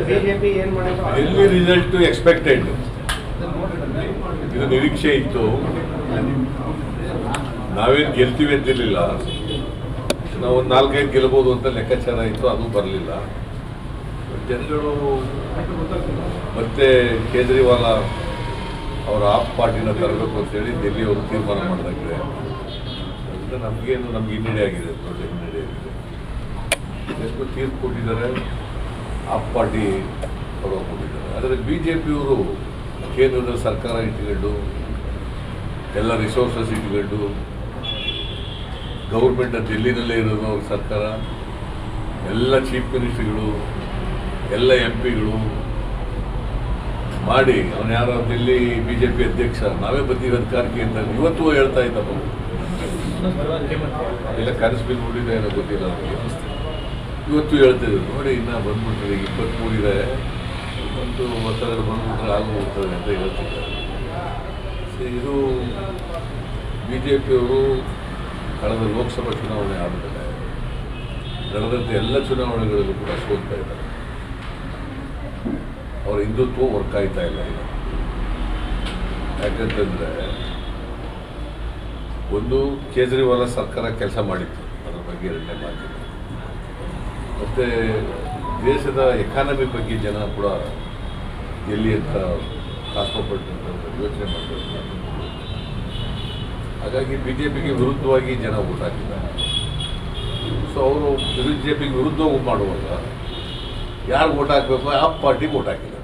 BJP ಏನ್ ಮಾಡಿದ್ರು ಎಲ್ಲಿ ರಿಸಲ್ಟ್ ಎಕ್ಸ್ಪೆಕ್ಟೆಡ್ ಇದು ನಿರೀಕ್ಷೆ ಇತ್ತು ನಾವೇನು ಗೆಲ್ತೀವಿ ಅಂತಿರ್ಲಿಲ್ಲ ನಾವು ಒಂದು ನಾಲ್ಕೈದು ಗೆಲ್ಬೋದು ಅಂತ ಲೆಕ್ಕಾಚಾರ ಇತ್ತು ಅದು ಬರಲಿಲ್ಲ ಜನಗಳು ಮತ್ತೆ ಕೇಜ್ರಿವಾಲ ಅವರ ಆಪ್ ಪಾರ್ಟಿನ ತರಬೇಕು ಅಂತೇಳಿ ಡೆಲ್ಲಿ ಅವರು ತೀರ್ಮಾನ ಮಾಡಿದಾಗಿದೆ ಅದರಿಂದ ನಮಗೇನು ನಮ್ಗೆ ಹಿನ್ನಡೆ ಆಗಿದೆ ದೊಡ್ಡ ಹಿನ್ನಡೆ ಆಗಿದೆ ಎಷ್ಟು ತೀರ್ಪು ಕೊಟ್ಟಿದ್ದಾರೆ ಆಪ್ ಪಾರ್ಟಿ ಪರವಾಗಿ ಕೊಟ್ಟಿದ್ದಾರೆ ಆದರೆ ಬಿ ಜೆ ಪಿಯವರು ಕೇಂದ್ರದ ಸರ್ಕಾರ ಇಟ್ಕೊಂಡು ಎಲ್ಲ ರಿಸೋರ್ಸಸ್ ಇಟ್ಕೊಂಡು ಗೌರ್ಮೆಂಟ್ ಡೆಲ್ಲಿನಲ್ಲೇ ಇರೋದು ಅವ್ರ ಸರ್ಕಾರ ಎಲ್ಲ ಚೀಫ್ ಮಿನಿಸ್ಟ್ರಿಗಳು ಎಲ್ಲ ಎಂ ಪಿಗಳು ಮಾಡಿ ಅವನು ಯಾರೋ ದಿಲ್ಲಿ ಬಿ ಜೆ ಪಿ ಅಧ್ಯಕ್ಷ ನಾವೇ ಬರ್ತೀವಿ ಅಧಿಕಾರಕ್ಕೆ ಅಂತ ಇವತ್ತು ಹೇಳ್ತಾ ಇದ್ದಪ್ಪ ಎಲ್ಲ ಕನಸು ಬಿದ್ದುಬಿಟ್ಟಿದೆ ಏನೋ ಗೊತ್ತಿಲ್ಲ ನಮಗೆ ಇವತ್ತು ಹೇಳ್ತಿದ್ರು ನೋಡಿ ಇನ್ನ ಬಂದ್ಬಿಟ್ರೆ ಈಗ ಇಪ್ಪತ್ತ್ಮೂರಿದೆ ಒಂದು ಒತ್ತಡ ಬಂದ್ಬಿಟ್ರೆ ಆಗೋಗ್ಬಿಡ್ತದೆ ಅಂತ ಹೇಳ್ತಿದ್ದಾರೆ ಸೊ ಇದು ಬಿ ಜೆ ಪಿಯವರು ಕಳೆದ ಲೋಕಸಭಾ ಚುನಾವಣೆ ಆದಮೇಲೆ ನಡೆದಂಥ ಎಲ್ಲ ಚುನಾವಣೆಗಳಲ್ಲೂ ಕೂಡ ಸೋಲ್ತಾ ಇದ್ದಾರೆ ಅವರ ಹಿಂದುತ್ವ ವರ್ಕ್ ಆಯ್ತಾ ಇಲ್ಲ ಈಗ ಯಾಕಂತಂದ್ರೆ ಒಂದು ಕೇಜ್ರಿವಾಲ ಸರ್ಕಾರ ಕೆಲಸ ಮಾಡಿತ್ತು ಅದರ ಬಗ್ಗೆ ಎರಡನೇ ಮಾತಿಲ್ಲ ಮತ್ತೆ ದೇಶದ ಎಕಾನಮಿ ಬಗ್ಗೆ ಜನ ಕೂಡ ಎಲ್ಲಿ ಅಂತ ಕಾಸ್ಮಪಟ್ಟು ಯೋಚನೆ ಮಾಡಬೇಕು ಹಾಗಾಗಿ ಬಿ ಜೆ ಪಿಗೆ ವಿರುದ್ಧವಾಗಿ ಜನ ಓಟ್ ಹಾಕಿದ್ದಾರೆ ಸೊ ಅವರು ಬಿ ಜೆ ಪಿಗೆ ವಿರುದ್ಧ ಮಾಡುವಾಗ ಯಾರು ಓಟ್ ಹಾಕಬೇಕು ಆ ಪಾರ್ಟಿಗೆ ಓಟ್ ಹಾಕಿದ್ದಾರೆ